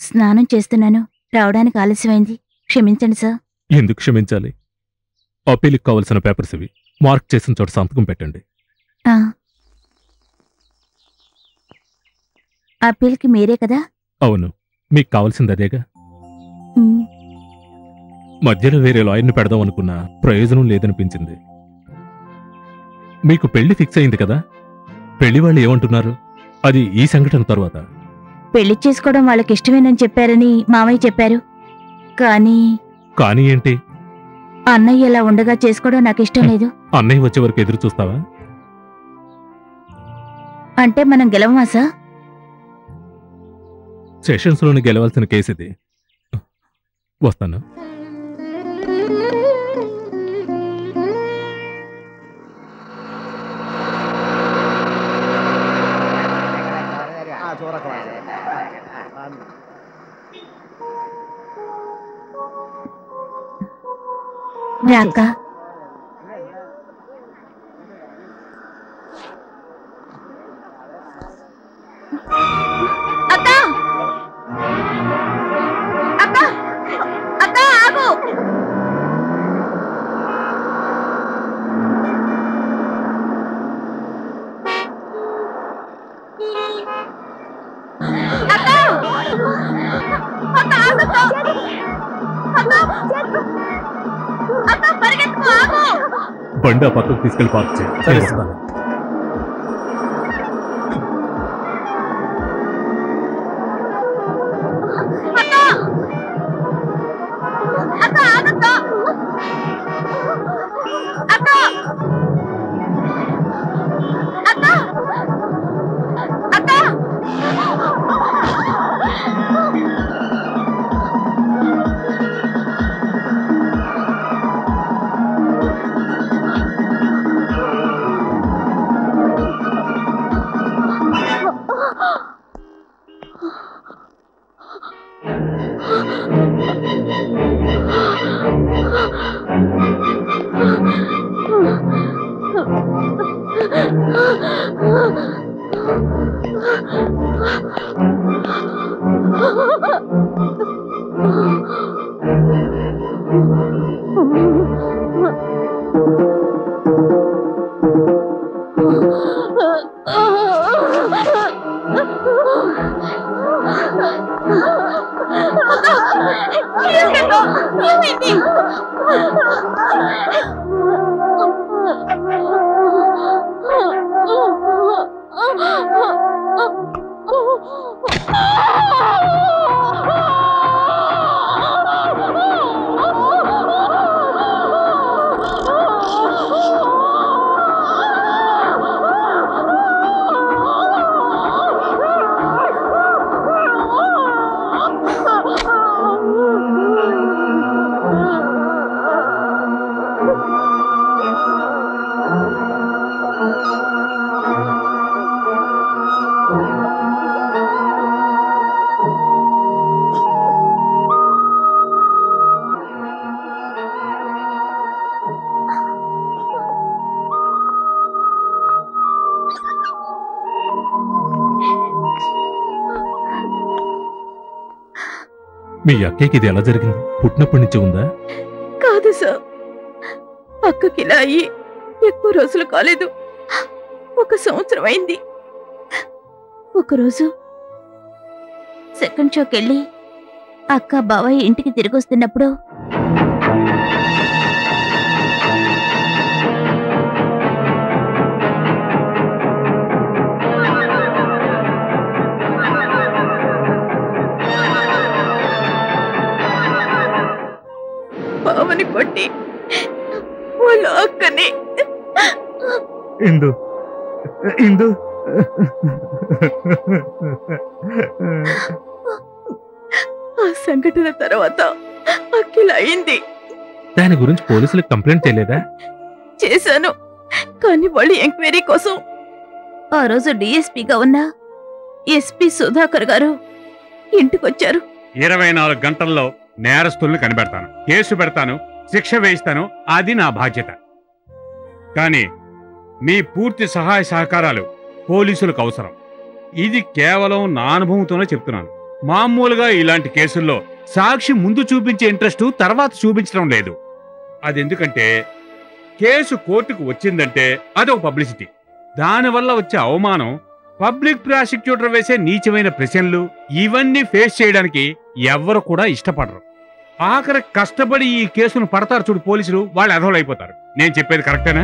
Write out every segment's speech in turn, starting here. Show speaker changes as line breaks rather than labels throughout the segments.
స్నానం చేస్తున్నాను రావడానికి ఆలస్యమైంది క్షమించండి సార్
ఎందుకు క్షమించాలి అప్పీల్కి కావలసిన పేపర్స్ ఇవి మార్క్ చేసిన చోట సంతకం పెట్టండి
ఆ. అప్పీల్కి మీరే కదా
అవును మీకు కావాల్సింది అదేగా
ఉమ్,
మధ్యలో వేరే లాయర్ని పెడదాం అనుకున్నా ప్రయోజనం లేదనిపించింది మీకు పెళ్లి ఫిక్స్ అయింది కదా పెళ్లి వాళ్ళు ఏమంటున్నారు అది ఈ సంఘటన తర్వాత
పెళ్లి చేసుకోవడం వాళ్ళకి ఇష్టమేనని చెప్పారని మామయ్య చెప్పారు కానీ
కానీ ఏంటి
అన్నయ్య ఇలా ఉండగా చేసుకోవడం నాకు ఇష్టం లేదు
అన్నయ్య వచ్చే వరకు ఎదురు చూస్తావా
అంటే మనం గెలవమా సార్
సెషన్స్ లోని గెలవాల్సిన కేసు ఇది వస్తాను
రా అక్క అక్క అక్క అక్క ఆగు అక్క అక్క ఆగు అక్క అక్క పరిగెత్తుకో ఆగు
బండి ఆ పక్కకు తీసుకెళ్లి పార్క్ చేయి
సరే,
వస్తాను.
అక్క అక్క ఆగక్క అక్క అక్క అక్క
మీ అక్కకి ఇది ఎలా జరిగింది పుట్టినప్పటి నుంచి ఉందా
కాదు సార్ అక్కకి ఇలా అయ్యి ఎక్కువ రోజులు కాలేదు ఒక సంవత్సరం అయింది ఒకరోజు సెకండ్ షోకి వెళ్ళి అక్క బావయ్య ఇంటికి తిరిగి వస్తున్నప్పుడు బావని కొట్టి వాళ్ళ అక్కని
ఇందు ఇందు
ఆ సంఘటన తర్వాత అక్కిలా అయింది
దాని గురించి పోలీసులకు కంప్లైంట్ చేయలేదా
చేశాను కానీ వాళ్ళు ఎంక్వైరీ కోసం ఆ రోజు డిఎస్పీగా ఉన్న ఎస్పీ సుధాకర్ గారు ఇంటికొచ్చారు
ఇరవై నాలుగు గంటల్లో నేరస్తుల్ని కనిపెడతాను కేసు పెడతాను శిక్ష వేయిస్తాను అది నా బాధ్యత కానీ మీ పూర్తి సహాయ సహకారాలు పోలీసులకు అవసరం ఇది కేవలం నా అనుభవంతోనే చెప్తున్నాను మామూలుగా ఇలాంటి కేసుల్లో సాక్షి ముందు చూపించే ఇంట్రెస్ట్ తర్వాత చూపించడం లేదు అది ఎందుకంటే కేసు కోర్టుకు వచ్చిందంటే అదొక పబ్లిసిటీ దానివల్ల వచ్చే అవమానం పబ్లిక్ ప్రాసిక్యూటర్ వేసే నీచమైన ప్రశ్నలు ఇవన్నీ ఫేస్ చేయడానికి ఎవ్వరు కూడా ఇష్టపడరు ఆఖరి కష్టపడి ఈ కేసును పడతారు చూడు పోలీసులు వాళ్ళు అధోలైపోతారు నేను చెప్పేది కరెక్టేనా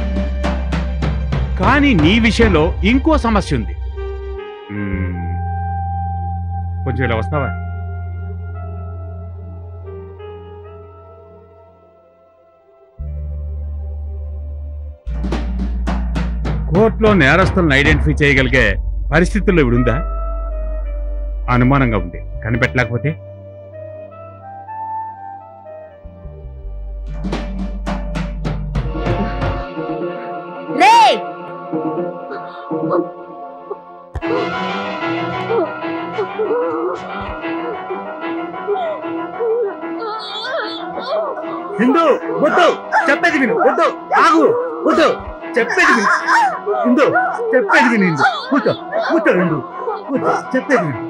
కానీ నీ విషయంలో ఇంకో సమస్య ఉంది మ్మ్. కొంచెం ఇలా వస్తావా కోర్టులో నేరస్తులను ఐడెంటిఫై చేయగలిగే పరిస్థితుల్లో ఇవిడుందా అనుమానంగా ఉంది కనిపెట్టలేకపోతే
రేయ్
హిందూ వద్దు చెప్పేది విను వద్దు ఆగు వద్దు చెప్పేది విను హిందూ చెప్పేది విను హిందూ కూర్చో కూర్చో హిందూ కూర్చో చెప్పేది విను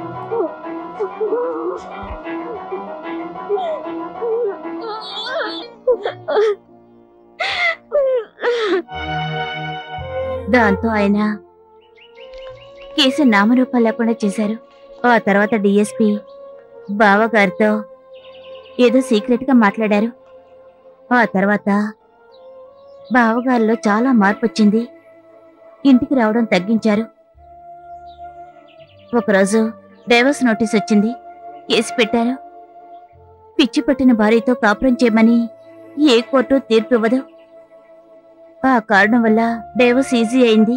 దాంతో ఆయన కేసు నామరూపాలు లేకుండా చేశారు ఆ తర్వాత డిఎస్పి బావగారితో ఏదో సీక్రెట్ గా మాట్లాడారు ఆ తర్వాత బావగారిలో చాలా మార్పు వచ్చింది ఇంటికి రావడం తగ్గించారు ఒకరోజు డైవర్స్ నోటీస్ వచ్చింది కేసు పెట్టారు పిచ్చి పట్టిన భార్యతో కాపురం చేయమని ఏ కోర్టు తీర్పు ఇవ్వదు ఆ కారణం వల్ల డైవర్స్ ఈజీ అయింది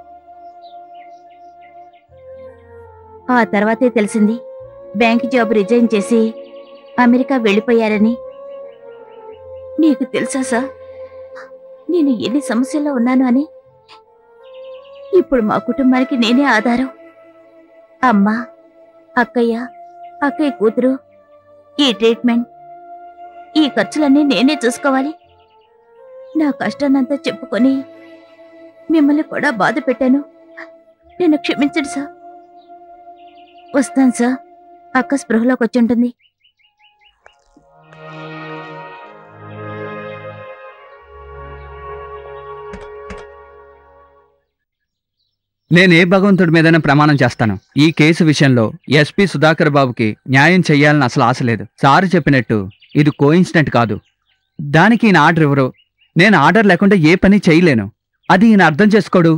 ఆ తర్వాతే తెలిసింది బ్యాంక్ జాబ్ రిజైన్ చేసి అమెరికా వెళ్ళిపోయారని మీకు తెలుసా సార్ నేను ఎన్ని సమస్యల్లో ఉన్నాను అని ఇప్పుడు మా కుటుంబానికి నేనే ఆధారం అమ్మ అక్కయ్య అక్కయ్య కూతురు ఈ ట్రీట్మెంట్ ఈ ఖర్చులన్నీ నేనే చూసుకోవాలి నా కష్టాన్నంతా చెప్పుకొని మిమ్మల్ని కూడా బాధ పెట్టాను నేను క్షమించండి సార్ వస్తాను సార్ అక్క స్పృహలోకి వచ్చి ఉంటుంది
నేనే భగవంతుడి మీదనే ప్రమాణం చేస్తాను ఈ కేసు విషయంలో ఎస్పీ సుధాకర్ బాబుకి న్యాయం చెయ్యాలని అసలు ఆశ లేదు సార్ చెప్పినట్టు ఇది కోయిన్సిడెంట్ కాదు దానికి ఈయన ఆర్డర్ ఇవ్వరు నేను ఆర్డర్ లేకుండా ఏ పని చేయలేను అది ఈయన అర్థం చేసుకోడు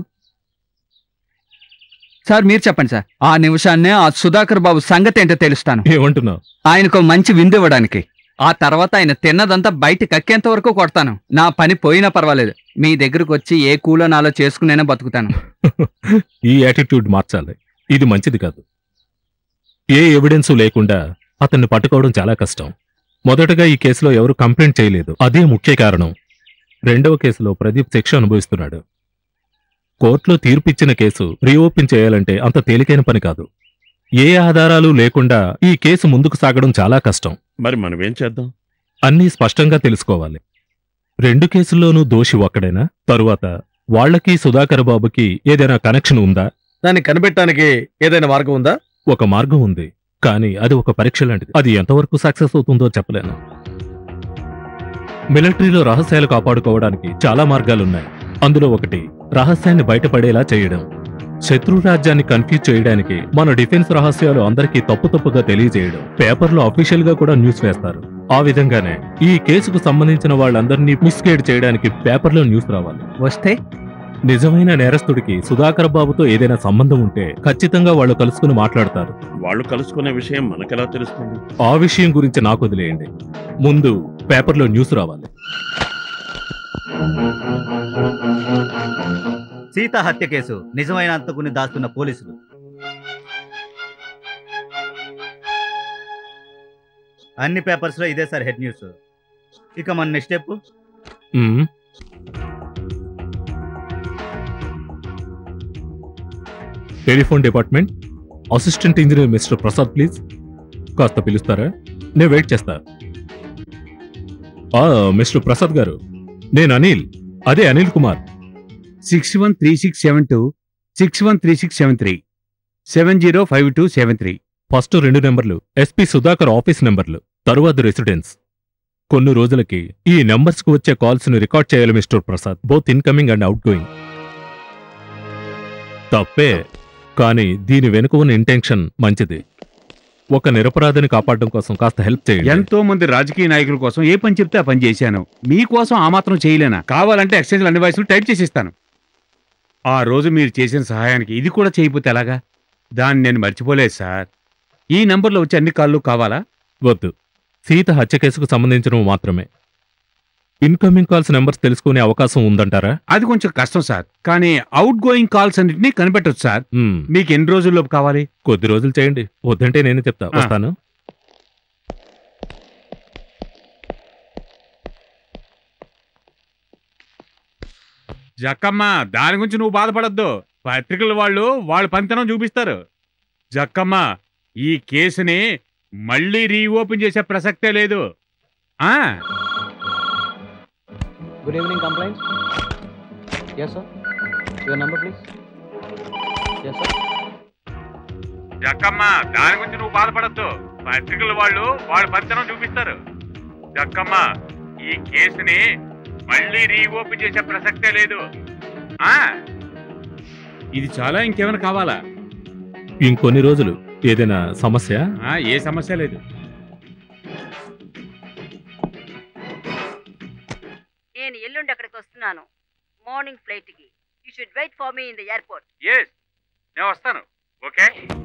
సార్ మీరు చెప్పండి సార్ ఆ నిమిషాన్నే ఆ సుధాకర్ బాబు సంగతి ఏంటో తెలుస్తాను
ఏమంటున్నావు
ఆయనకు మంచి విందు ఇవ్వడానికి ఆ తర్వాత ఆయన తిన్నదంతా బయట కక్కేంత వరకు కొడతాను నా పని పోయినా పర్వాలేదు మీ దగ్గరకు వచ్చి ఏ కూలో నాలో చేసుకునేనా బతుకుతాను
ఈ యాటిట్యూడ్ మార్చాలి ఇది మంచిది కాదు ఏ ఎవిడెన్స్ లేకుండా అతన్ని పట్టుకోవడం చాలా కష్టం మొదటగా ఈ కేసులో ఎవరు కంప్లైంట్ చేయలేదు అదే ముఖ్య కారణం రెండవ కేసులో ప్రదీప్ శిక్ష అనుభవిస్తున్నాడు కోర్టులో తీర్పిచ్చిన కేసు రీఓపెన్ చేయాలంటే అంత తేలికైన పని కాదు ఏ ఆధారాలు లేకుండా ఈ కేసు ముందుకు సాగడం చాలా కష్టం
మరి మనం ఏం చేద్దాం
అన్నీ స్పష్టంగా తెలుసుకోవాలి రెండు కేసుల్లోనూ దోషి ఒక్కడేనా తరువాత వాళ్ళకి సుధాకర్ బాబుకి ఏదైనా కనెక్షన్ ఉందా
దాన్ని కనిపెట్టడానికి ఏదైనా మార్గం ఉందా
ఒక మార్గం ఉంది కానీ అది ఒక పరీక్ష లాంటిది అది ఎంతవరకు సక్సెస్ అవుతుందో చెప్పలేను మిలిటరీలో రహస్యాలు కాపాడుకోవడానికి చాలా మార్గాలున్నాయి అందులో ఒకటి రహస్యాన్ని బయటపడేలా చేయడం శత్రు రాజ్యాన్ని కన్ఫ్యూజ్ చేయడానికి మన డిఫెన్స్ రహస్యాలు అందరికీ తప్పు తప్పుగా తెలియజేయడం పేపర్లో అఫీషియల్ గా కూడా న్యూస్ వేస్తారు ఆ విధంగానే ఈ కేసుకు సంబంధించిన వాళ్ళందరినీ మిస్గైడ్ చేయడానికి పేపర్లో న్యూస్ రావాలి
వస్తే
నిజమైన నేరస్తుడికి సుధాకర్ బాబుతో ఏదైనా సంబంధం ఉంటే ఖచ్చితంగా వాళ్ళు కలుసుకుని మాట్లాడతారు
వాళ్ళు కలుసుకునే విషయం మనకెలా తెలుస్తుంది
ఆ విషయం గురించి నాకు వదిలేయండి ముందు పేపర్లో న్యూస్ రావాలి
సీత హత్య కేసు నిజమైన అంతకుని దాస్తున్న పోలీసులు అన్ని పేపర్స్ లో ఇదే సార్ హెడ్ న్యూస్ ఇక మన next step
hmm. Telephone department assistant engineer mister Prasad please కాస్త పిలుస్తారా నేను వెయిట్ చేస్తా ఆ, మిస్టర్ ప్రసాద్ గారు నేను అనిల్ అదే Anil Kumar
six one three six seven two six one three six seven three seven zero five two seven three
first రెండు నెంబర్లు ఎస్పీ సుధాకర్ ఆఫీస్ నెంబర్లు తరువాత రెసిడెన్స్ కొన్ని రోజులకి ఈ నెంబర్స్ కు వచ్చే కాల్స్ ని రికార్డ్ చేయాలి mister Prasad both incoming and outgoing తప్పే కానీ దీని వెనుక ఉన్న ఇంటెన్షన్ మంచిది ఒక నిరపరాధిని కాపాడడం కోసం కాస్త హెల్ప్ చేయండి
ఎంతో మంది రాజకీయ నాయకుల కోసం ఏ పని చెప్తే ఆ పని చేశాను మీకోసం ఆ మాత్రం చేయలేనా కావాలంటే ఎక్స్చేంజ్ అన్ని వయసులు టైప్ చేసిస్తాను ఆ రోజు మీరు చేసిన సహాయానికి ఇది కూడా చేయకపోతే ఎలాగా దాన్ని నేను మర్చిపోలేదు సార్ ఈ నంబర్లో వచ్చే అన్ని కాళ్ళు కావాలా
వద్దు సీత హత్య కేసుకు సంబంధించినవి మాత్రమే ఇన్కమింగ్ కాల్స్ నెంబర్స్ తెలుసుకునే అవకాశం ఉందంటారా
అది కొంచెం కష్టం సార్ కానీ అవుట్ గోయింగ్ కాల్స్ అన్నింటినీ కనిపెట్టొచ్చు సార్
మ్మ్.
మీకు ఎన్ని రోజుల్లోపు కావాలి
కొద్ది రోజులు చేయండి వద్దంటే నేనే చెప్తా
ఆ.
వస్తాను
జక్కమ్మ దాని గురించి నువ్వు బాధపడద్దు పత్రికల వాళ్ళు వాళ్ళ పంతనం చూపిస్తారు జక్కమ్మ ఈ కేసుని మళ్ళీ రీఓపెన్ చేసే ప్రసక్తే లేదు ఆ
Good evening, complaint. Yes, sir. Your number, please. Yes, sir.
Jakkamma దాని గురించి నువ్వు బాధపడద్దు పత్రికల వాళ్ళు వాళ్ళ పంతనం చూపిస్తారు జక్కమ్మ ఈ కేసుని మళ్ళీ రీఓపెన్ చేసే ప్రసక్తే లేదు ఆ ఇది చాలా ఇంకేమైనా కావాలా
ఇంకొన్ని రోజులు ఏదైనా సమస్య
ఆ, ఏ సమస్య లేదు
నేను ఎల్లుండి అక్కడికి వస్తున్నాను మార్నింగ్ ఫ్లైట్కి you should wait for me in the airport
yes నేను వస్తాను ఓకే